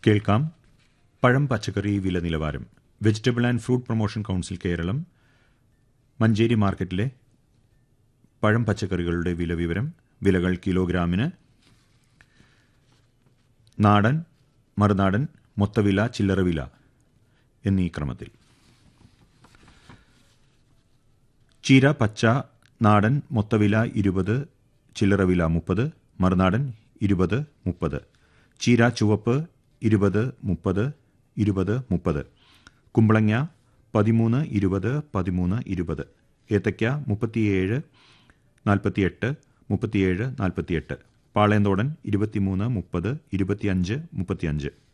കേൾക്കാം പഴം പച്ചക്കറി വില നിലവാരം vegetable and fruit promotion council Keralam Manjeri മാർക്കറ്റിലെ പഴം പച്ചക്കറികളുടെ വില വിവരം വിലകൾ കിലോഗ്രാമിന് നാടൻ മറുനാടൻ മൊത്തവില ചില്ലറ വില എന്നീ ക്രമത്തിൽ ചീര പച്ച നാടൻ മൊത്തവില ഇരുപത് ചില്ലറ വില മുപ്പത് മറുനാടൻ ഇരുപത് മുപ്പത് ചീര ചുവപ്പ് ഇരുപത് മുപ്പത് ഇരുപത് മുപ്പത് കുമ്പളങ്ങ പതിമൂന്ന് ഇരുപത് പതിമൂന്ന് ഇരുപത് ഏത്തയ്ക്ക മുപ്പത്തിയേഴ് നാൽപ്പത്തിയെട്ട് മുപ്പത്തിയേഴ് നാൽപ്പത്തിയെട്ട് പാളയന്തോടൻ ഇരുപത്തിമൂന്ന് മുപ്പത് ഇരുപത്തിയഞ്ച് മുപ്പത്തിയഞ്ച്